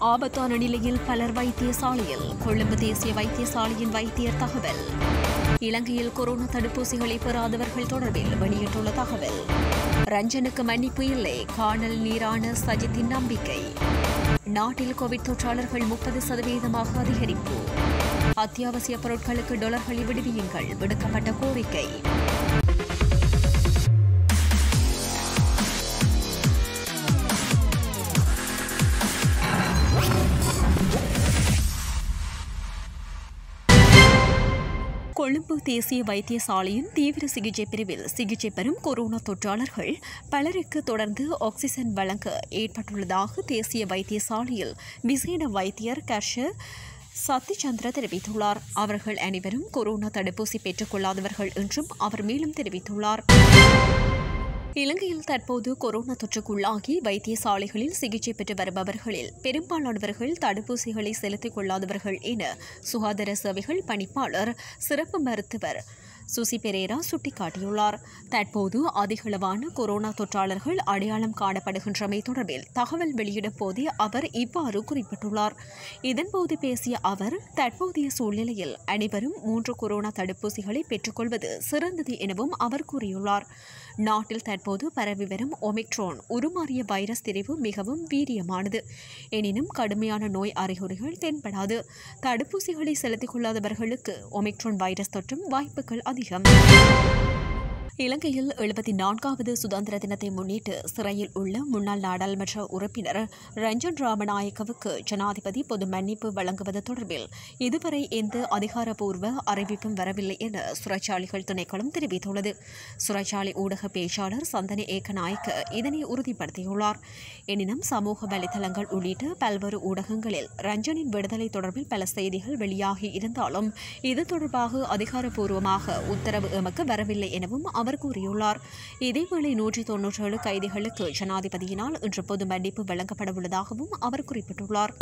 ஆபத்தான நிலையில் பலர் வைத்தியசாலையில் கொழும்பு தேசிய வைத்தியசாலையின் வைத்தியர் தகவல் இலங்கையில் கொரோனா தடுப்பூசிகளை பெறாதவர்கள் தொடர்பில் வெளியிட்டுள்ள தகவல் ரஞ்சனுக்கு மன்னிப்பு இல்லை காணல் நீரான சஜித்தின் நம்பிக்கை நாட்டில் கோவிட் தொற்றாளர்கள் முப்பது சதவீதமாக அதிகரிப்பு அத்தியாவசிய பொருட்களுக்கு டொலர்களை விடுவியுங்கள் விடுக்கப்பட்ட கோரிக்கை கொழும்பு தேசிய வைத்தியசாலையின் தீவிர சிகிச்சை பிரிவில் சிகிச்சை பெறும் கொரோனா தொற்றாளர்கள் பலருக்கு தொடர்ந்து ஆக்சிஜன் வழங்க ஏற்பட்டுள்ளதாக தேசிய வைத்தியசாலையில் விசேட வைத்தியர் கர்ஷ சத்திச்சந்திர தெரிவித்துள்ளார் அவர்கள் அனைவரும் கொரோனா தடுப்பூசி பெற்றுக் கொள்ளாதவர்கள் என்றும் அவர் மேலும் தெரிவித்துள்ளார் இலங்கையில் தற்போது கொரோனா தொற்றுக்குள்ளாகி வைத்தியசாலைகளில் சிகிச்சை பெற்று வருபவர்களில் பெரும்பாலானவர்கள் தடுப்பூசிகளை செலுத்திக் கொள்ளாதவர்கள் என சுகாதார சேவைகள் பணிப்பாளர் சிறப்பு மருத்துவர் சுசி பெரேரா சுட்டிக்காட்டியுள்ளார் தற்போது அதிகளவான கொரோனா தொற்றாளர்கள் அடையாளம் காணப்படுகின்றமை தொடர்பில் தகவல் வெளியிடும் போதே அவர் இவ்வாறு குறிப்பிட்டுள்ளார் இதன்போது பேசிய அவர் தற்போதைய சூழ்நிலையில் அனைவரும் மூன்று கொரோனா தடுப்பூசிகளை பெற்றுக்கொள்வது சிறந்தது எனவும் அவர் கூறியுள்ளார் நாட்டில் தற்போது பரவி வரும் ஒமிக்ரோன் உருமாறிய வைரஸ் திரிவு மிகவும் வீரியமானது எனினும் கடுமையான நோய் அறிகுறிகள் தென்படாது தடுப்பூசிகளை செலுத்திக் கொள்ளாதவர்களுக்கு ஒமிக்ரோன் வைரஸ் தொற்றும் வாய்ப்புகள் அதிகம் இலங்கையில் எழுபத்தி நான்காவது சுதந்திர தினத்தை முன்னிட்டு சிறையில் உள்ள முன்னாள் நாடாளுமன்ற உறுப்பினர் ரஞ்சன் ராமநாயக்கவுக்கு ஜனாதிபதி பொது மன்னிப்பு வழங்குவது தொடர்பில் இதுவரை எந்த அதிகாரப்பூர்வ அறிவிப்பும் வரவில்லை என சிறைச்சாலைகள் திணைக்களம் தெரிவித்துள்ளது சிறைச்சாலை ஊடக பேச்சாளர் சந்தன ஏக்கநாயக்க இதனை உறுதிப்படுத்தியுள்ளார் எனினும் சமூக வலைதளங்கள் உள்ளிட்ட பல்வேறு ஊடகங்களில் ரஞ்சனின் விடுதலை தொடர்பில் பல செய்திகள் வெளியாகி இருந்தாலும் இது தொடர்பாக அதிகாரப்பூர்வமாக உத்தரவு எமக்கு வரவில்லை எனவும் அவர் கூறியுள்ளார் இதேவேளை நூற்றி தொன்னூற்றி ஏழு கைதிகளுக்கு ஜனாதிபதியினால் இன்று பொது மன்னிப்பு வழங்கப்படவுள்ளதாகவும் அவர் குறிப்பிட்டுள்ளார்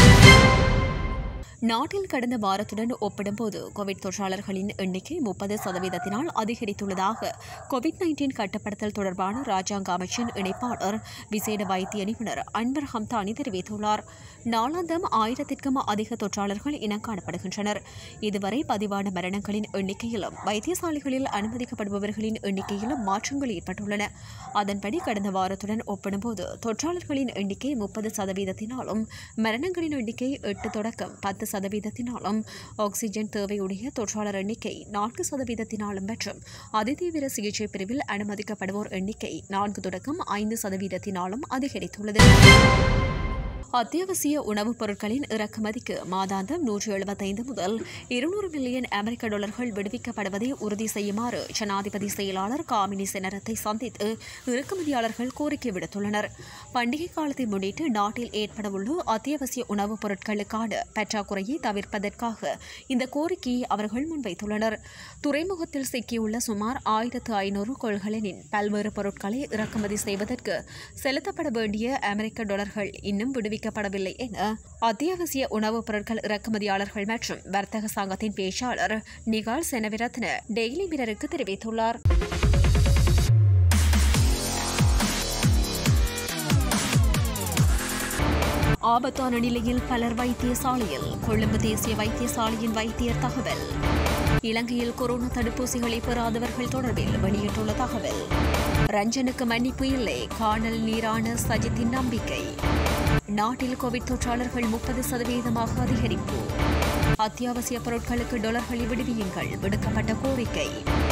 நாட்டில் கடந்த வாரத்துடன் ஒப்பிடும்போது கோவிட் தொற்றாளர்களின் எண்ணிக்கை முப்பது சதவீதத்தினால் அதிகரித்துள்ளதாக கோவிட் நைன்டீன் கட்டுப்படுத்தல் தொடர்பான ராஜாங்க அமைச்சின் இணைப்பாளர் விசேட வைத்திய நிபுணர் அன்வர் ஹம்தானி தெரிவித்துள்ளார் நாளாந்தம் ஆயிரத்திற்கும் அதிக தொற்றாளர்கள் இனம் காணப்படுகின்றனர் இதுவரை பதிவான மரணங்களின் எண்ணிக்கையிலும் வைத்தியசாலைகளில் அனுமதிக்கப்படுபவர்களின் எண்ணிக்கையிலும் மாற்றங்கள் ஏற்பட்டுள்ளன அதன்படி கடந்த வாரத்துடன் ஒப்பிடும்போது தொற்றாளர்களின் எண்ணிக்கை முப்பது சதவீதத்தினாலும் மரணங்களின் எண்ணிக்கை எட்டு தொடக்கம் பத்து சதவீதத்தினாலும் ஆக்ஸிஜன் தேவையுடைய தொற்றாளர் எண்ணிக்கை நான்கு சதவீதத்தினாலும் மற்றும் அதிதீவிர சிகிச்சை பிரிவில் அனுமதிக்கப்படுவோர் எண்ணிக்கை நான்கு தொடக்கம் ஐந்து சதவீதத்தினாலும் அதிகரித்துள்ளது அத்தியாவசிய உணவுப் பொருட்களின் இறக்குமதிக்கு மாதாந்தம் நூற்று எழுபத்தைந்து முதல் இருநூறு மில்லியன் அமெரிக்க டாலர்கள் விடுவிக்கப்படுவதை உறுதி செய்யுமாறு ஜனாதிபதி செயலாளர் காமினி செனரத்தை சந்தித்து இறக்குமதியாளர்கள் கோரிக்கை விடுத்துள்ளனர் பண்டிகை காலத்தை முன்னிட்டு நாட்டில் ஏற்படவுள்ள அத்தியாவசிய உணவுப் பொருட்களுக்கான பற்றாக்குறையை தவிர்ப்பதற்காக இந்த கோரிக்கையை அவர்கள் முன்வைத்துள்ளனர் துறைமுகத்தில் சிக்கியுள்ள சுமார் ஆயிரத்து ஐநூறு கொள்கலனின் பல்வேறு பொருட்களை இறக்குமதி செய்வதற்கு செலுத்தப்பட வேண்டிய அமெரிக்க டாலர்கள் இன்னும் விடுவிக்கப்படவில்லை என அத்தியாவசிய உணவுப் பொருட்கள் இறக்குமதியாளர்கள் மற்றும் வர்த்தக சங்கத்தின் பேச்சாளர் நிகால் செனவிரத்ன டெய்லி மிரருக்கு தெரிவித்துள்ளார் ஆபத்தான நிலையில் பலர் வைத்தியசாலையில் கொழும்பு தேசிய வைத்தியசாலையின் வைத்தியர் தகவல் இலங்கையில் கொரோனா தடுப்பூசிகளை பெறாதவர்கள் தொடர்பில் வெளியிட்டுள்ள தகவல் ரஞ்சனுக்கு மன்னிப்பு இல்லை காணல் நீரான சஜித்தின் நம்பிக்கை நாட்டில் கோவிட் தொற்றாளர்கள் முப்பது சதவீதமாக அதிகரிப்பு அத்தியாவசிய பொருட்களுக்கு டொலர்களை விடுவியுங்கள் விடுக்கப்பட்ட கோரிக்கை